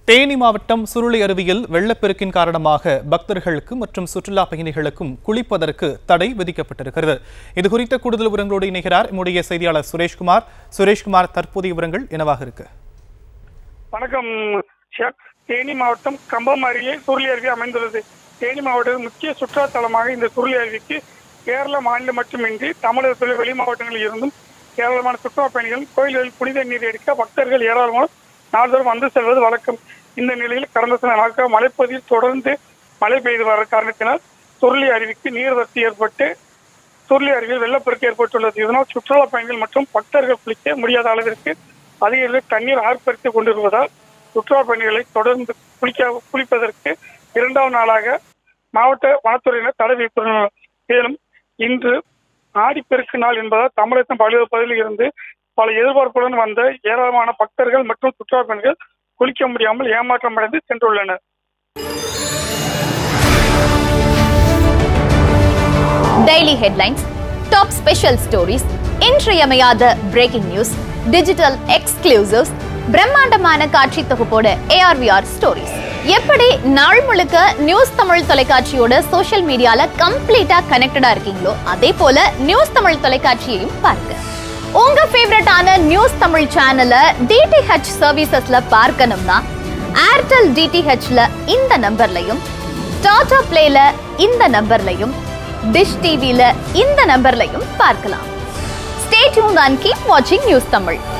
தேனி மாவட்டம் சுருளி அருவியில் வெள்ளப்பெருக்கின் காரணமாக பக்தர்களுக்கு மற்றும் சுற்றுலா பயணிகளுக்கும் குளிப்பதற்கு தடை விதிக்கப்பட்டிருக்கிறது இது குறித்த கூடுதல் விவரங்களோடு இணைகிறார் நம்முடைய செய்தியாளர் சுரேஷ்குமார் சுரேஷ்குமார் தற்போதைய விவரங்கள் என்னவாக இருக்கு வணக்கம் ஷேக் தேனி மாவட்டம் கம்பம் அருகே சுருளி அருவி அமைந்துள்ளது தேனி மாவட்டத்தின் முக்கிய சுற்றுலா தலமாக இந்த சுருளி அருவிக்கு கேரள மாநிலம் மட்டுமின்றி தமிழகத்தில் வெளி மாவட்டங்களில் இருந்தும் ஏராளமான சுற்றுலா பயணிகள் கோயில்களில் புனித நீர் எடுக்க பக்தர்கள் ஏராளமான நாள்தோறும் வந்து செல்வது வழக்கம் இந்த நிலையில் கடந்த சில நாட்கள் மழைப்பகுதியில் தொடர்ந்து மழை பெய்து வர காரணத்தினால் சுருளி அருவிக்கு நீர்வரத்து ஏற்பட்டு சுருளி அருவியில் வெள்ளப்பெருக்கு ஏற்பட்டுள்ளது இதனால் சுற்றுலா பயணிகள் மற்றும் பக்தர்கள் குளிக்க முடியாத அளவிற்கு அதிக அளவில் தண்ணீர் ஆர்ப்பரித்துக் கொண்டிருப்பதால் சுற்றுலா பயணிகளை தொடர்ந்து குளிக்க குளிப்பதற்கு இரண்டாவது நாளாக மாவட்ட வனத்துறையினர் தடை விதித்துள்ளனர் மேலும் இன்று ஆடிப்பெருக்கு நாள் என்பதால் தமிழகத்தின் பல்வேறு பகுதியில் இருந்து பல எதிர்பார்ப்புடன் வந்த ஏராளமான பக்தர்கள் மற்றும் சுற்றுலா பயணிகள் குளிக்க முடியாமல் ஏமாற்றமடைந்து சென்றுள்ளனர் daily headlines top special stories இன்றியமையாத பிரேக்கிங் நியூஸ் டிஜிட்டல் எக்ஸ்க்ளூசிவ்ஸ் பிரம்மாண்டமான காட்சி தொகுப்போட ஏஆர்விஆர் ஸ்டோரிஸ் எப்படி நாள் முழுக்க நியூஸ் தமிழ் தொலைக்காட்சியோட சோஷியல் மீடியால கம்ப்ளீட்டா கனெக்டடா இருக்கீங்களோ அதே போல நியூஸ் தமிழ் தொலைக்காட்சியையும் பாருங்க உங்க ஃபேவரட்டான நியூஸ் தமிழ் சேனலை டிடிஹெச் சர்வீசஸ்ல பார்க்கணும்னா ஏர்டெல் டிடிஹெச்ல இந்த நம்பர்லையும் டாடா பிளேல இந்த நம்பர்லையும் டிஷ் டிவில இந்த நம்பர்லையும் பார்க்கலாம் ஸ்டே டியூன் அண்ட் கீப் வாட்சிங் நியூஸ் தமிழ்